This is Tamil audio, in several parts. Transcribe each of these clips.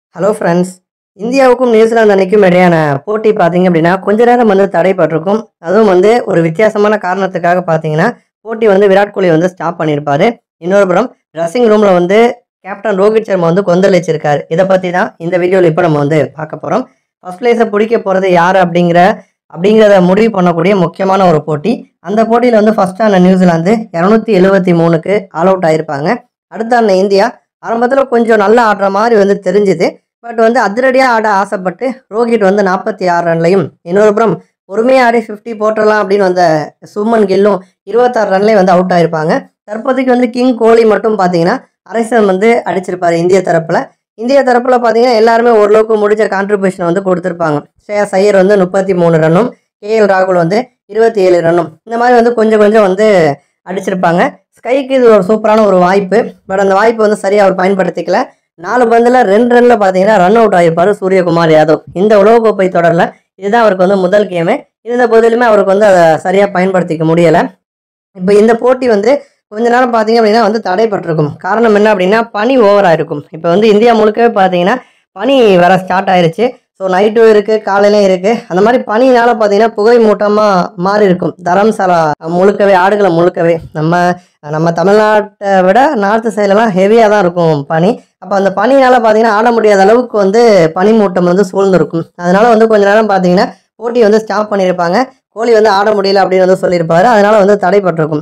ஹலோ ஃப்ரெண்ட்ஸ் இந்தியாவுக்கும் நியூசிலாந்து அணிக்கும் இடையான போட்டி பார்த்தீங்க அப்படின்னா கொஞ்ச நேரம் வந்து தடைப்பட்டிருக்கும் அதுவும் வந்து ஒரு வித்தியாசமான காரணத்துக்காக பார்த்தீங்கன்னா போட்டி வந்து விராட் கோலி வந்து ஸ்டாப் பண்ணியிருப்பாரு இன்னொரு புறம் ட்ரெஸ்ஸிங் ரூமில் வந்து கேப்டன் ரோஹித் சர்மா வந்து கொந்தளிச்சிருக்காரு இதை பற்றி தான் இந்த வீடியோவில் இப்போ நம்ம வந்து பார்க்க போகிறோம் ஃபர்ஸ்ட் பிளேஸை பிடிக்க போகிறது யார் அப்படிங்கிற அப்படிங்கிறத முடிவு பண்ணக்கூடிய முக்கியமான ஒரு போட்டி அந்த போட்டியில் வந்து ஃபர்ஸ்ட் ஆன நியூசிலாந்து இரநூத்தி எழுபத்தி மூணுக்கு ஆல் அவுட் ஆயிருப்பாங்க அடுத்த ஆன இந்தியா ஆரம்பத்தில் கொஞ்சம் நல்லா ஆடுற மாதிரி வந்து தெரிஞ்சுது பட் வந்து அதிரடியாக ஆட ஆசைப்பட்டு ரோஹித் வந்து நாற்பத்தி ஆறு ரன்லையும் இன்னொரு புறம் பொறுமையாக ஆடி ஃபிஃப்டி போட்டுடலாம் அப்படின்னு வந்த சுமன் கில்லும் இருபத்தாறு ரன்லேயே வந்து அவுட் ஆயிருப்பாங்க தற்போதைக்கு வந்து கிங் கோலி மட்டும் பார்த்தீங்கன்னா அரசன் வந்து அடிச்சிருப்பாரு இந்திய தரப்பில் இந்திய தரப்பில் பார்த்தீங்கன்னா எல்லாருமே ஓரளவுக்கு முடிஞ்ச கான்ட்ரிபியூஷன் வந்து கொடுத்துருப்பாங்க ஸ்ரேயாஸ் ஐயர் வந்து முப்பத்தி மூணு ரன்னும் கேஎல் ராகுல் வந்து இருபத்தி ஏழு ரன்னும் இந்த மாதிரி வந்து கொஞ்சம் கொஞ்சம் வந்து அடிச்சிருப்பாங்க ஸ்கைக்கு இது ஒரு சூப்பரான ஒரு வாய்ப்பு பட் அந்த வாய்ப்பு வந்து சரியாக அவர் பயன்படுத்திக்கல நாலு பந்தில் ரெண்டு ரனில் பார்த்தீங்கன்னா ரன் அவுட் ஆகிருப்பார் சூரியகுமார் யாதவ் இந்த உலகக்கோப்பை தொடரில் இதுதான் அவருக்கு வந்து முதல் கேமு இருந்த போதிலுமே அவருக்கு வந்து அதை சரியாக பயன்படுத்திக்க முடியலை இப்போ இந்த போட்டி வந்து கொஞ்ச நேரம் பார்த்தீங்க அப்படின்னா வந்து தடைப்பட்டிருக்கும் காரணம் என்ன அப்படின்னா பனி ஓவராக இருக்கும் இப்போ வந்து இந்தியா முழுக்கவே பார்த்தீங்கன்னா பனி வர ஸ்டார்ட் ஆயிருச்சு ஸோ நைட்டும் இருக்குது காலையிலும் இருக்குது அந்த மாதிரி பனினால பார்த்தீங்கன்னா புகை மூட்டமாக மாறி இருக்கும் தரம்சாலா முழுக்கவே ஆடுகளை முழுக்கவே நம்ம நம்ம தமிழ்நாட்டை விட நார்த்து சைட்லலாம் ஹெவியாக தான் இருக்கும் பனி அப்போ அந்த பனினால பார்த்தீங்கன்னா ஆட முடியாத அளவுக்கு வந்து பனி மூட்டம் வந்து சூழ்ந்திருக்கும் அதனால வந்து கொஞ்ச நேரம் பார்த்தீங்கன்னா போட்டி வந்து ஸ்டாப் பண்ணியிருப்பாங்க கோலி வந்து ஆட முடியல அப்படின்னு வந்து சொல்லியிருப்பாரு அதனால வந்து தடைப்பட்டிருக்கும்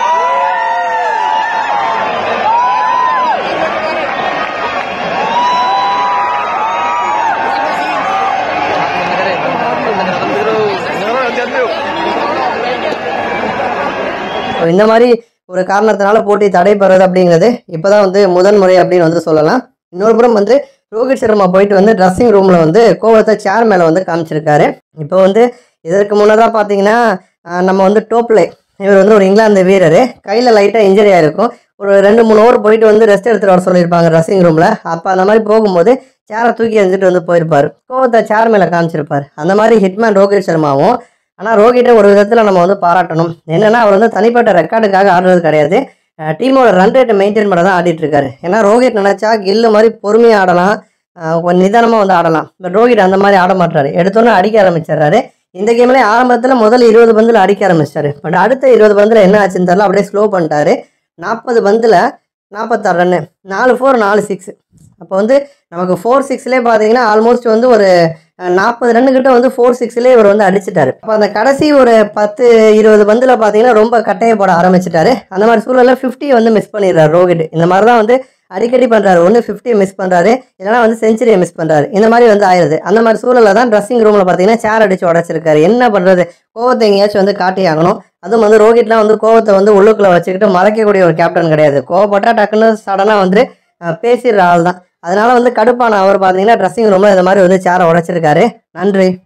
ஸோ இந்த மாதிரி ஒரு காரணத்தினால போட்டி தடைபடுறது அப்படிங்கிறது இப்போதான் வந்து முதன் முறை அப்படின்னு வந்து சொல்லலாம் இன்னொரு புறம் வந்து ரோஹித் சர்மா போயிட்டு வந்து ட்ரெஸ்ஸிங் ரூமில் வந்து கோவத்தை சேர் மேலே வந்து காமிச்சிருக்காரு இப்போ வந்து இதற்கு முன்னதாக பார்த்தீங்கன்னா ஆஹ், நம்ம வந்து டோப்லே இவர் வந்து ஒரு இங்கிலாந்து வீரர் கையில் லைட்டாக இன்ஜரி ஆயிருக்கும் ஒரு ரெண்டு மூணு ஓவர் போயிட்டு வந்து ரெஸ்ட் எடுத்துகிட்டு வர சொல்லியிருப்பாங்க ட்ரெஸ்ஸிங் ரூமில் அப்போ அந்த மாதிரி போகும்போது சேரை தூக்கி எறிஞ்சிட்டு வந்து போயிருப்பார் கோவத்தை சேர் மேலே காமிச்சிருப்பார் அந்த மாதிரி ஹிட்மேன் ரோஹித் சர்மாவும் ஆனால் ரோஹிட்டை ஒரு விதத்தில் நம்ம வந்து பாராட்டணும் என்னன்னா அவர் வந்து தனிப்பட்ட ரெக்கார்டுக்காக ஆடுறது கிடையாது டீமோட ரன் ரேட்டை மெயின்டைன் பண்ண தான் ஆடிட்டு இருக்காரு ஏன்னா ரோஹித் நினச்சா கில்லு மாதிரி பொறுமையாக ஆடலாம் அஹ் கொஞ்சம் நிதானமாக வந்து ஆடலாம் பட் ரோஹித் அந்த மாதிரி ஆட மாட்டாரு எடுத்தோன்னே அடிக்க ஆரம்பிச்சிடுறாரு இந்த கேம்லேயே ஆரம்பத்தில் முதல் இருபது பந்தில் அடிக்க ஆரம்பிச்சிட்டாரு பட் அடுத்த இருபது பந்தில் என்ன ஆச்சுன்னு தெரியல அப்படியே ஸ்லோ பண்ணிட்டாரு நாற்பது பந்தில் நாற்பத்தாறு ரன்னு நாலு ஃபோர் நாலு சிக்ஸ் அப்போ வந்து நமக்கு ஃபோர் சிக்ஸ்லேயே பார்த்தீங்கன்னா ஆல்மோஸ்ட் வந்து ஒரு நாற்பது ரன்னுக்கிட்ட வந்து ஃபோர் சிக்ஸ்லேயே இவர் வந்து அடிச்சிட்டாரு அப்போ அந்த கடைசி ஒரு பத்து இருபது பந்தில் பார்த்தீங்கன்னா ரொம்ப கட்டையப்பட ஆரம்பிச்சிட்டாரு அந்த மாதிரி சூழலில் ஃபிஃப்டி வந்து மிஸ் பண்ணிடுறாரு ரோஹித் இந்த மாதிரி தான் வந்து அடிக்கடி பண்ணுறாரு ஒன்று ஃபிஃப்டியை மிஸ் பண்ணுறாரு இல்லைனா வந்து செஞ்சுரியை மிஸ் பண்ணுறாரு இந்த மாதிரி வந்து ஆயிடுது அந்த மாதிரி சூழலில் தான் ட்ரெஸ்ஸிங் ரூமில் பார்த்தீங்கன்னா சேர் அடிச்சு உடச்சிருக்காரு என்ன பண்ணுறது கோவத்தை எங்கேயாச்சும் வந்து காட்டி ஆகணும் அதுவும் வந்து ரோஹித்லாம் வந்து கோவத்தை வந்து உள்ளுக்குள்ளே வச்சுக்கிட்டு மறைக்கக்கூடிய ஒரு கேப்டன் கிடையாது கோவப்பட்டா டக்குன்னு சடனாக வந்து அஹ், பேசிடுற ஆள் தான் அதனால வந்து கடுப்பான அவர் பார்த்தீங்கன்னா ட்ரெஸ்ஸிங் ரூமில் இந்த மாதிரி வந்து சேரை உடைச்சிருக்காரு நன்றி